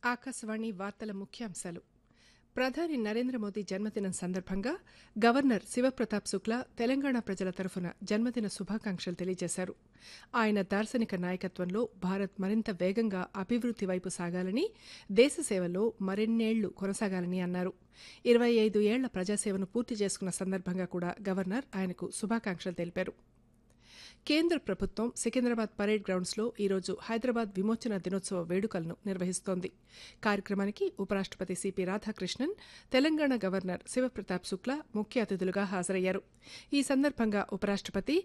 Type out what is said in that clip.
ఆకాశవాణి వార్తల ముఖ్యాంశాలు ప్రధాని నరేంద్ర మోదీ జన్మదినం సందర్భంగా గవర్నర్ శివప్రతాప్ శుక్లా తెలంగాణ ప్రజల తరఫున జన్మదిన శుభాకాంక్షలు తెలియజేశారు ఆయన దార్శనిక నాయకత్వంలో భారత్ మరింత వేగంగా అభివృద్ది వైపు సాగాలని దేశ సేవలో మరిన్నేళ్లు కొనసాగాలని అన్నారు ఇరవై ఐదు ఏళ్ల ప్రజాసేవను పూర్తి చేసుకున్న సందర్భంగా కూడా గవర్నర్ ఆయనకు శుభాకాంక్షలు తెలిపారు కేంద్ర ప్రభుత్వం సికింద్రాబాద్ పరేడ్ గ్రౌండ్స్లో ఈరోజు హైదరాబాద్ విమోచన దినోత్సవ వేడుకలను నిర్వహిస్తోంది కార్యక్రమానికి ఉపరాష్టపతి సిపి రాధాకృష్ణన్ తెలంగాణ గవర్నర్ శివప్రతాప్ శుక్లా ముఖ్య అతిథులుగా హాజరయ్యారు ఈ సందర్భంగా ఉపరాష్టపతి